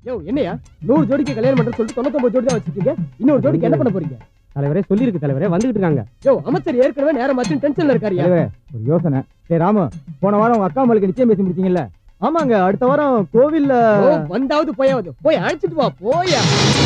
யோ என்னையா நூறு ஜோடிக்கு கல்யாணம் பண்ற சொல்லிட்டு தொண்ணூத்தொன்பது ஜோடி தான் வச்சிருக்கீங்க இன்னொரு ஜோடிக்கு என்ன பண்ண போறீங்க தலைவரே சொல்லியிருக்கு தலைவரே வந்துகிட்டு இருக்காங்க யோ அமைச்சர் ஏற்கனவே நேரம் ஆச்சு டென்ஷன்ல இருக்காருயா தலைவரே ஒரு யோசனை சரி ராமு போன வாரம் உங்க அக்கா மகளுக்கு நிச்சயம் பேசி முடிச்சீங்கல்ல ஆமாங்க அடுத்த வாரம் கோவில்ல ஓ, வந்தாவது போயாவது போய் அழைச்சிட்டு வா போயா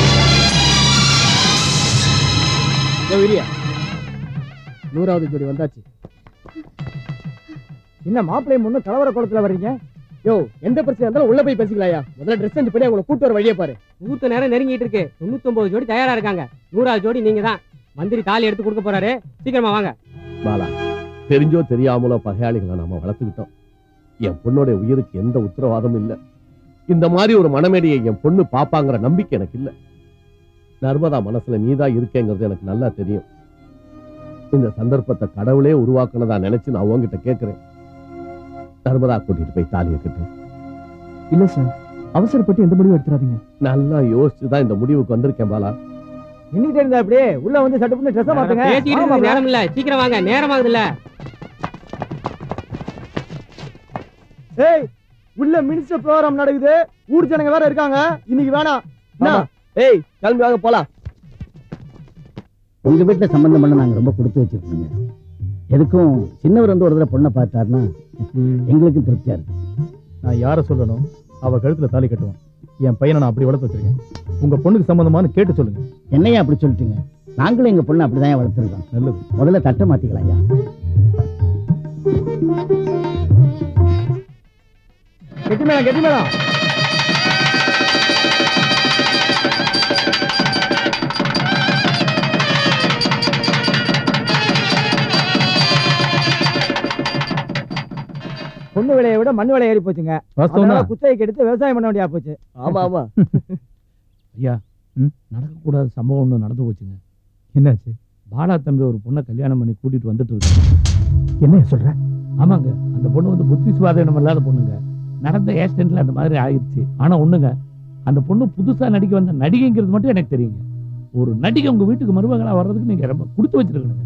யோ இரியா நூறாவது ஜோடி வந்தாச்சு என்ன மாப்பிள்ளை முன்னும் கலவர குளத்துல வர்றீங்க யோ எந்த பிரச்சனை இருந்தாலும் உள்ள போய் பேசிக்கலாயா முதல்ல ட்ரெஸ் சேஞ்ச் பண்ணி அவங்களை கூட்டு வர வழியே பாரு முகூர்த்த நேரம் நெருங்கிட்டு இருக்கு தொண்ணூத்தொன்பது ஜோடி தயாரா இருக்காங்க நூறாவது ஜோடி நீங்க தான் மந்திரி தாலி எடுத்து கொடுக்க போறாரு சீக்கிரமா வாங்க பாலா தெரிஞ்சோ தெரியாமலோ பகையாளிகளை நாம வளர்த்துக்கிட்டோம் என் பொண்ணோட உயிருக்கு எந்த உத்தரவாதமும் இல்ல இந்த மாதிரி ஒரு மனமேடையை என் பொண்ணு பாப்பாங்கிற நம்பிக்கை எனக்கு இல்ல நர்மதா மனசுல நீதான் இருக்கேங்கிறது எனக்கு நல்லா தெரியும் இந்த சந்தர்ப்பத்தை கடவுளே உருவாக்குனதா நினைச்சு நான் உங்ககிட்ட கேட்கிறேன் நர்மதா கூட்டிட்டு போய் தாலியை கட்டு இல்ல சார் அவசரப்பட்டு எந்த முடிவும் எடுத்துறாதீங்க நல்லா யோசிச்சு தான் இந்த முடிவுக்கு வந்திருக்கேன் பாலா இன்னிட்டு இருந்தா அப்படியே உள்ள வந்து சட்டு பண்ணி ட்ரெஸ் மாத்துங்க பேசிட்டு ஆமா, இருக்க நேரம் இல்ல சீக்கிரம் வாங்க நேரம் ஆகுது இல்ல ஏய் உள்ள மினிஸ்டர் ப்ரோகிராம் நடக்குது ஊர் ஜனங்க வேற இருக்காங்க இன்னைக்கு வேணாம் என்ன? ஏய் கிளம்பி வாங்க போலாம் உங்க வீட்டுல சம்பந்தம் பண்ண நாங்க ரொம்ப கொடுத்து வச்சிருக்கோங்க எதுக்கும் சின்னவர் வந்து ஒரு தடவை பொண்ணை பார்த்தாருன்னா எங்களுக்கும் திருப்தியா இருக்கு நான் யார சொல்லணும் அவ கழுத்துல தாலி கட்டுவான் என் பையனை நான் அப்படி வளர்த்து வச்சிருக்கேன் உங்க பொண்ணுக்கு சம்பந்தமானு கேட்டு சொல்லுங்க என்னையா அப்படி சொல்லிட்டீங்க நாங்களும் எங்க பொண்ணை அப்படிதான் வளர்த்துருக்கோம் நல்லது முதல்ல தட்டை மாத்திக்கலாம் ஐயா கெட்டி மேடம் கெட்டி மேடம் பொண்ணு விலையை விட மண் விலை ஏறி போச்சுங்க அதனால குத்தகைக்கு எடுத்து விவசாயம் பண்ண வேண்டியா போச்சு ஆமா ஆமா நடக்கக்கூடாத சம்பவம் ஒன்று நடந்து போச்சுங்க என்னாச்சு பாலா தம்பி ஒரு பொண்ணை கல்யாணம் பண்ணி கூட்டிட்டு வந்துட்டு இருக்காங்க என்ன சொல்ற ஆமாங்க அந்த பொண்ணு வந்து புத்தி சுவாதீனம் இல்லாத பொண்ணுங்க நடந்த ஆக்சிடென்ட்ல அந்த மாதிரி ஆயிடுச்சு ஆனா ஒண்ணுங்க அந்த பொண்ணு புதுசா நடிக்க வந்த நடிகைங்கிறது மட்டும் எனக்கு தெரியுங்க ஒரு நடிகை உங்க வீட்டுக்கு மருமகளா வர்றதுக்கு நீங்க ரொம்ப கொடுத்து வச்சிருக்கணுங்க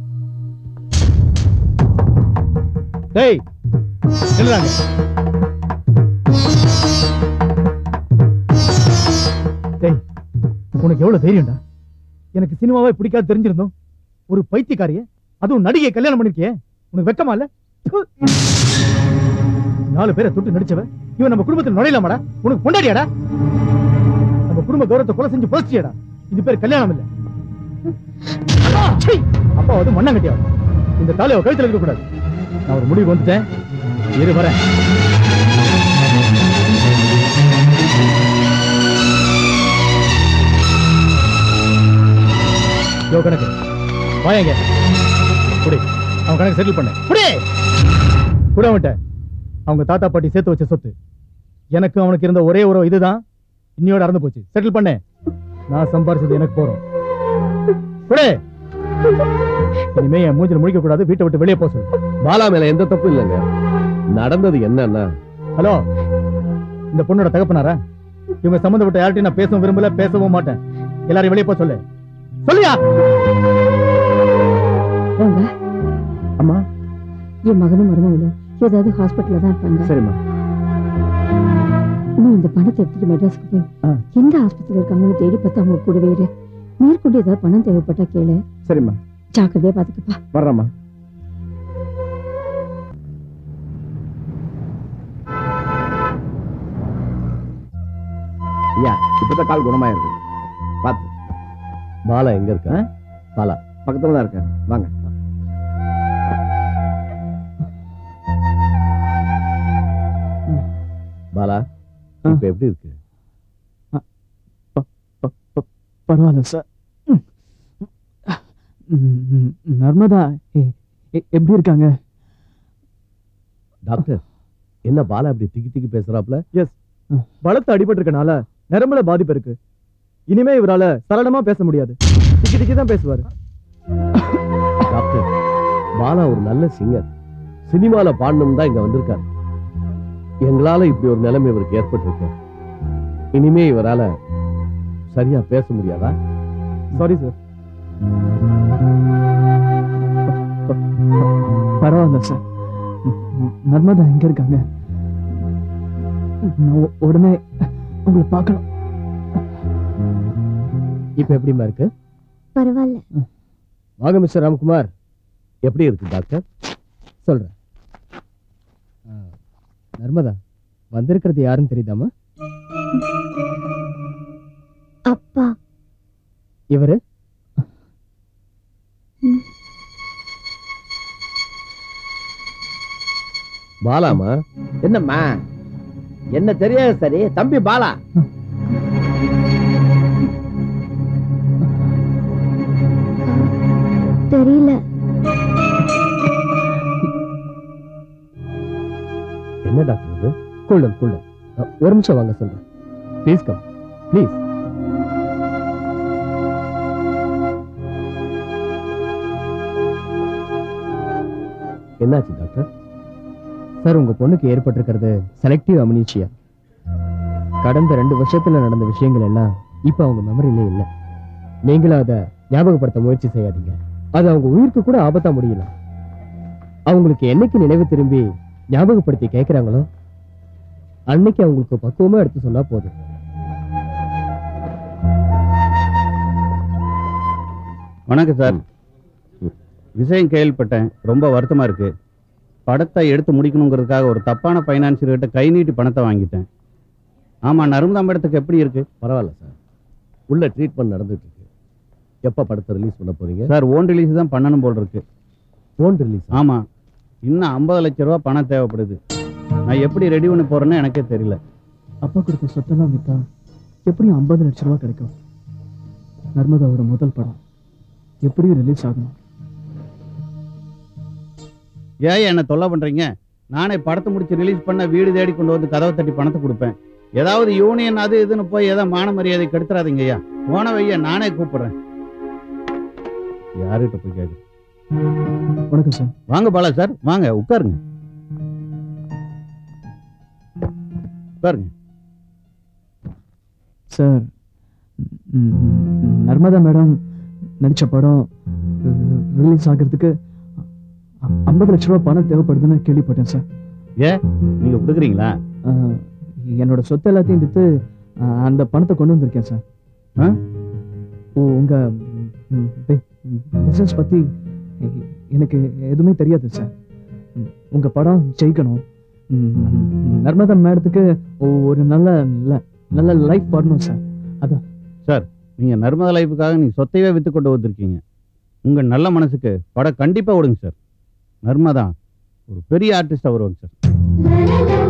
டேய் நில்லுறாங்க டேய் உனக்கு எவ்வளவு தைரியம்டா எனக்கு சினிமாவே பிடிக்காது தெரிஞ்சிருந்தோம் ஒரு பைத்தியக்காரிய அதுவும் நடிகை கல்யாணம் பண்ணிருக்கியே உனக்கு வெக்கமா இல்ல ப்பு. நாலு பேரை தொட்டு நடிச்சவ இவன் நம்ம குடும்பத்தில் நுழையலாமாடா உனக்கு பொண்டாடியாடா நம்ம குடும்ப கௌரவத்தை கொலை செஞ்சு புதைச்சியடா இது பேர் கல்யாணம் இல்ல சீ! அப்பா வந்து மண்ணங்கட்டியா இந்த தாலியை கழுத்துல இருக்க கூடாது நான் ஒரு முடிவு வந்துட்டேன் இரு வரேன் யோ கணக்கு வாயங்க குடி அவன் கணக்கு செட்டில் பண்ண குடி கூட விட்டேன் அவங்க தாத்தா பாட்டி சேர்த்து வச்ச சொத்து எனக்கு அவனுக்கு இருந்த ஒரே ஒரு இதுதான் இன்னையோட அறந்து போச்சு செட்டில் பண்ண நான் சம்பாரிச்சது எனக்கு போறோம் குடு இனிமே என் மூஞ்சில முழிக்க கூடாது வீட்டை விட்டு வெளியே போக சொல்லு பாலா மேல எந்த தப்பும் இல்லைங்க நடந்தது என்னன்னா ஹலோ இந்த பொண்ணோட தகப்பனாரா இவங்க சம்மந்தப்பட்ட யார்ட்டையும் நான் பேசவும் விரும்பல பேசவும் மாட்டேன் எல்லாரையும் வெளியே போக சொல்லு சொல்லியா வாங்க அம்மா என் மகனும் மருமகளும் ஏதாவது ஹாஸ்பிட்டல்ல தான் இருப்பாங்க சரிம்மா நீ இந்த பணத்தை எடுத்துட்டு மெட்ராஸ்க்கு போய் ஆ. எந்த ஆஸ்பத்திரியில் இருக்காங்கன்னு தேடி பார்த்து அவங்க கூடவே இரு மேற்கொண்டு ஏதாவது பணம் தேவைப்பட்டா கேளு சரிம்மா ஜாக்கிரதையா பாத்துக்கப்பா வர்றேம்மா ஐயா இப்பதான் கால் குணமாயிருக்கு பாத்து பாலா எங்க இருக்கா பாலா பக்கத்துல தான் இருக்கேன் வாங்க பாலா இப்ப எப்படி இருக்கு பரவாயில்ல சார் நர்மதா எப்படி இருக்காங்க டாக்டர் என்ன பாலா இப்படி திக்கி திக்கி பேசுறாப்ல பலத்த அடிபட்டு இருக்கனால நரம்புல பாதிப்பு இருக்கு இனிமே இவரால சரளமா பேச முடியாது திக்கி திக்கி தான் பேசுவாரு டாக்டர் பாலா ஒரு நல்ல சிங்கர் சினிமால பாடணும் தான் இங்க வந்திருக்காரு எங்களால இப்படி ஒரு நிலைமை இவருக்கு ஏற்பட்டிருக்கு இனிமே இவரால சரியா பேச முடியாதா சாரி சார் பரவாயில்ல சார் நர்மதா எங்க இருக்காங்க நான் உ- உடனே உங்களை பார்க்கணும் இப்ப எப்படிமா இருக்கு பரவாயில்ல வாங்க மிஸ்டர் ராம்குமார் எப்படி இருக்கு டாக்டர் சொல்றேன் ஆ, நர்மதா வந்திருக்கிறது யாருன்னு தெரியுதாமா அப்பா இவரு பாலாமா என்னம்மா என்ன தெரியாது சரி தம்பி பாலா தெரியல என்ன டாக்டர் இது கூல்டன் கூல்டன் ஒரு நிமிஷம் வாங்க சொல்றேன் ப்ளீஸ் கம் ப்ளீஸ் என்னாச்சு டாக்டர் சார் உங்க பொண்ணுக்கு ஏற்பட்டிருக்கிறது செலக்டிவ் அம்னீஷியா கடந்த ரெண்டு வருஷத்துல நடந்த விஷயங்கள் எல்லாம் இப்ப அவங்க மெமரியிலே இல்ல நீங்களும் அதை ஞாபகப்படுத்த முயற்சி செய்யாதீங்க அது அவங்க உயிருக்கு கூட ஆபத்தா முடியல அவங்களுக்கு என்னைக்கு நினைவு திரும்பி ஞாபகப்படுத்தி கேட்கறாங்களோ அன்னைக்கு அவங்களுக்கு பக்குவமா எடுத்து சொன்னா போதும் வணக்கம் சார் விஷயம் கேள்விப்பட்டேன் ரொம்ப வருத்தமா இருக்கு படத்தை எடுத்து முடிக்கணுங்கிறதுக்காக ஒரு தப்பான ஃபைனான்சியர் கிட்ட கை நீட்டி பணத்தை வாங்கிட்டேன் ஆமா நர்மதா மேடத்துக்கு எப்படி இருக்கு பரவாயில்ல சார் உள்ள ட்ரீட்மெண்ட் நடந்துட்டு இருக்கு எப்ப படத்தை ரிலீஸ் பண்ண போறீங்க சார் ஓன் ரிலீஸ் தான் பண்ணணும் போல் இருக்கு ஃபோன் ரிலீஸ் ஆமா இன்னும் ஐம்பது லட்ச ரூபா பணம் தேவைப்படுது நான் எப்படி ரெடி பண்ணி போறேன்னு எனக்கே தெரியல அப்பா கொடுத்த சொத்தெல்லாம் வித்தா எப்படியும் ஐம்பது லட்ச ரூபா கிடைக்கும் நர்மதாவோட முதல் படம் எப்படியும் ரிலீஸ் ஆகணும் ஏன் என்ன தொல்லை பண்றீங்க நானே படத்தை முடிச்சு ரிலீஸ் பண்ண வீடு தேடி கொண்டு வந்து கதவை தட்டி பணத்தை கொடுப்பேன் ஏதாவது யூனியன் அது இதுன்னு போய் ஏதாவது மான மரியாதை கெடுத்துறாதீங்க ஐயா போன வைய நானே கூப்பிடுறேன் யார்கிட்ட போய் கேட்கு வணக்கம் சார் வாங்க பாலா சார் வாங்க உட்காருங்க உட்காருங்க சார் நர்மதா மேடம் நடிச்ச படம் ரிலீஸ் ஆகிறதுக்கு ஐம்பது லட்ச ரூபா பணம் தேவைப்படுதுன்னு கேள்விப்பட்டேன் சார் நீங்க கொடுக்குறீங்களா அஹ், என்னோட சொத்து எல்லாத்தையும் விற்று அந்த பணத்தை கொண்டு வந்திருக்கேன் சார் ஆ? ஓ உங்க பிஸ்னஸ் பத்தி எ- எனக்கு எதுவுமே தெரியாது சார் ம், உங்க படம் ஜெயிக்கணும் ம், ம், நர்மதா மேடத்துக்கு ஒரு நல்ல நல்ல- நல்ல லைஃப் வரணும் சார் நீங்க நர்மதா லைஃபுக்காக நீங்க சொத்தையே வித்து கொண்டு வந்திருக்கீங்க உங்க நல்ல மனசுக்கு படம் கண்டிப்பா விடுங்க சார் நர்மதா ஒரு பெரிய ஆர்டிஸ்டா வருவாங்க சார்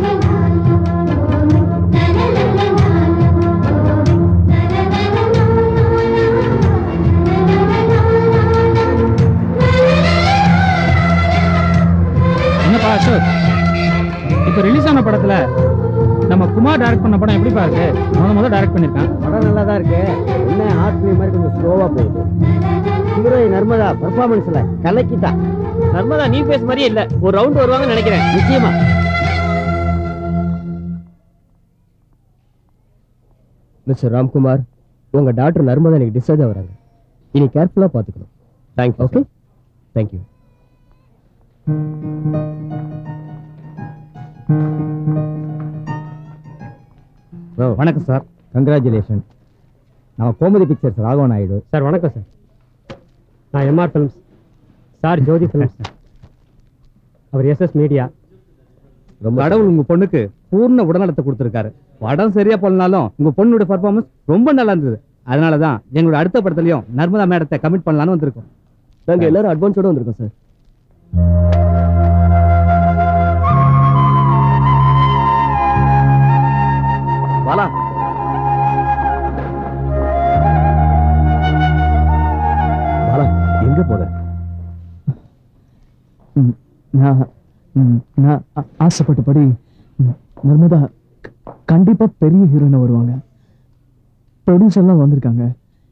என்னப்பா அசோக் இப்போ ரிலீஸ் ஆன படத்துல நம்ம குமார் டைரக்ட் பண்ண படம் எப்படிப்பா இருக்கு முத முத டைரக்ட் பண்ணிருக்கான் படம் நல்லா தான் இருக்கு என்ன ஆர்ட் ஃபிலிம் மாதிரி கொஞ்சம் ஸ்லோவா போகுது ஹீரோயின் நர்மதா பெர்ஃபார்மன்ஸ்ல கலக்கிட்டா நர்மதா நீ பேச மாதிரியே இல்ல ஒரு ரவுண்ட் வருவாங்கன்னு நினைக்கிறேன் நிச்சயமா மிஸ்டர் ராம்குமார் உங்க டாக்டர் நர்மதா எனக்கு டிஸ்சார்ஜ் ஆகுறாங்க இனி கேர்ஃபுல்லா பாத்துக்கணும் தேங்க்யூ ஓகே தேங்க்யூ வணக்கம் சார் கங்க்ராச்சுலேஷன் நம்ம கோமதி பிக்சர்ஸ் ராகவ நாயுடு சார் வணக்கம் சார் நான் MR films sir Jyothi films அவர் எஸ்எஸ் மீடியா ரொம்ப கடவுள் உங்க பொண்ணுக்கு பூர்ண உடல்நலத்தை கொடுத்துருக்காரு படம் சரியா போலனாலும் உங்க பொண்ணோட பர்ஃபார்மன்ஸ் ரொம்ப நல்லா இருந்தது அதனாலதான் எங்களோட அடுத்த படத்துலயும் நர்மதா மேடத்தை கமிட் பண்ணலாம்னு வந்திருக்கோம் நாங்க எல்லாரும் அட்வான்ஸோட வந்திருக்கோம் சார் பாலா பாலா எங்க போற நான் ம், நான் ஆ- ஆசைப்பட்டபடி ம், நர்மதா க- கண்டிப்பா பெரிய ஹீரோயினா வருவாங்க ப்ரொடியூசர் எல்லாம் வந்திருக்காங்க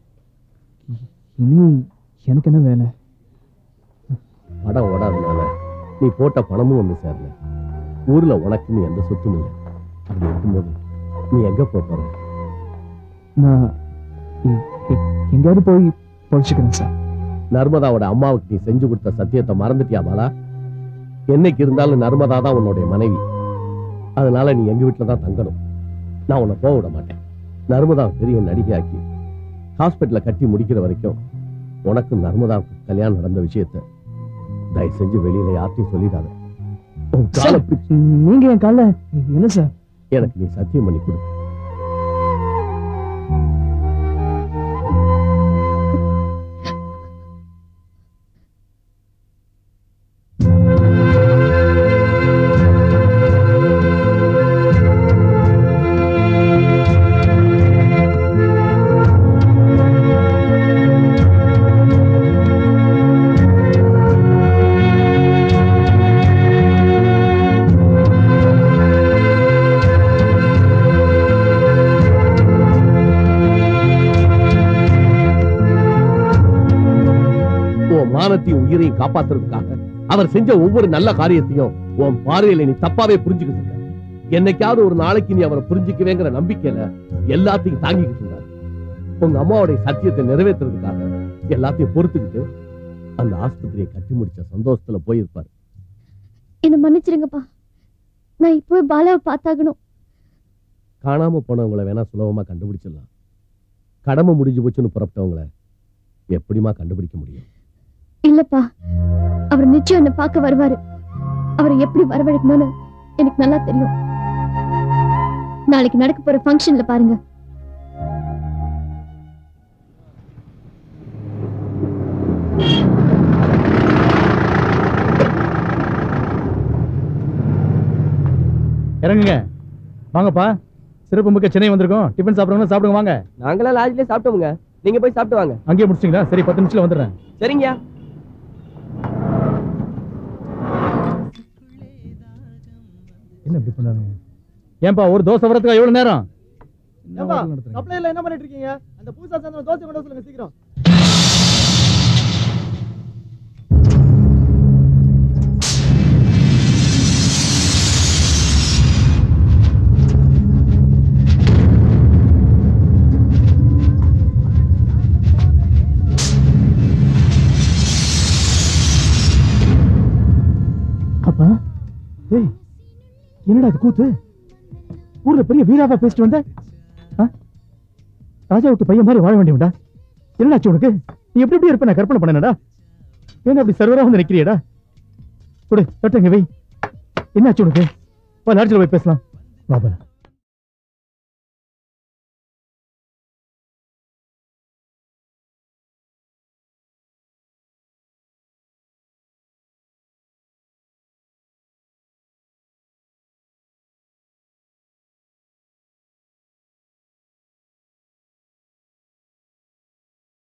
இனி எனக்கு என்ன வேலை படம் ஓடாதனால நீ போட்ட பணமும் வந்து சேரல ஊர்ல உனக்குன்னு எந்த சொத்தும் இல்லை அப்படி இருக்கும்போது நீ எங்க போக போற நான் எ- எ- எங்கேயாவது போய் பொழைச்சிக்கிறேன் சார் நர்மதாவோட அம்மாவுக்கு நீ செஞ்சு கொடுத்த சத்தியத்தை மறந்துட்டியா பாலா என்னைக்கு இருந்தாலும் நர்மதா தான் உன்னுடைய மனைவி அதனால நீ எங்க வீட்டுல தான் தங்கணும் நான் உன்னை போக விட மாட்டேன் நர்மதா பெரிய நடிகையாக்கி ஹாஸ்பிட்டல்ல கட்டி முடிக்கிற வரைக்கும் உனக்கு நர்மதாவுக்கு கல்யாணம் நடந்த விஷயத்த தயவு செஞ்சு வெளியில யார்ட்டையும் சொல்லிடாத உன் காலை பிடிச்சு நீங்க என் கால என்ன சார் எனக்கு நீ சத்தியம் பண்ணி கொடு உன் மானத்தையும் உயிரையும் காப்பாத்துறதுக்காக அவர் செஞ்ச ஒவ்வொரு நல்ல காரியத்தையும் உன் பார்வையில நீ தப்பாவே புரிஞ்சுக்கிட்டு இருக்க என்னைக்காவது ஒரு நாளைக்கு நீ அவரை புரிஞ்சுக்கவேங்கிற நம்பிக்கையில எல்லாத்தையும் தாங்கிக்கிட்டு இருந்தார் உங்க அம்மாவுடைய சத்தியத்தை நிறைவேற்றுறதுக்காக எல்லாத்தையும் பொறுத்துக்கிட்டு அந்த ஆஸ்பத்திரியை கட்டி முடிச்ச சந்தோஷத்துல போயிருப்பாரு என்ன மன்னிச்சிருங்கப்பா நான் இப்போ பாலாவை பார்த்தாகணும் காணாம போனவங்கள வேணா சுலபமா கண்டுபிடிச்சிடலாம் கடமை முடிஞ்சு போச்சுன்னு புறப்பட்டவங்கள எப்படிமா கண்டுபிடிக்க முடியும் இல்லப்பா அவர் நிச்சயம் என்ன பார்க்க வருவாரு அவரை எப்படி வரவழைக்கணும்னு எனக்கு நல்லா தெரியும் நாளைக்கு நடக்க போற ஃபங்க்ஷன்ல பாருங்க இறங்குங்க வாங்கப்பா சிறப்பு மிக்க சென்னை வந்திருக்கோம் டிஃபன் சாப்பிடுறவங்க சாப்பிடுங்க வாங்க நாங்களாம் லாட்ஜ்லயே சாப்பிட்டோமுங்க நீங்க போய் சாப்பிட்டு வாங்க அங்கேயே முடிச்சிங்களா சரி பத்து நிமிஷத்துல வந்துடுறேன் சரிங்கயா என்ன இப்படி பண்ணாங்க ஏன்பா ஒரு தோசை வரதுக்கு எவ்வளவு நேரம் சப்ளைல என்ன பண்ணிட்டு இருக்கீங்க அந்த பூசா சந்திர தோசை கொண்டு வர சொல்லுங்க சீக்கிரம் அப்பா ஏய் என்னடா இது கூத்து ஊர்ல பெரிய வீராவா பேசிட்டு வந்த ஆ? ராஜா விட்டு பையன் மாதிரி வாழ வேண்டியவன்டா என்னடாச்சு உனக்கு நீ எப்படி எப்படி இருப்ப நான் கற்பனை பண்ணனடா ஏன் அப்படி சர்வரா வந்து நிக்கிறியடா கொடு தட்டுங்க வை என்னாச்சு உனக்கு வா லாட்ஜில் போய் பேசலாம் வா பாலா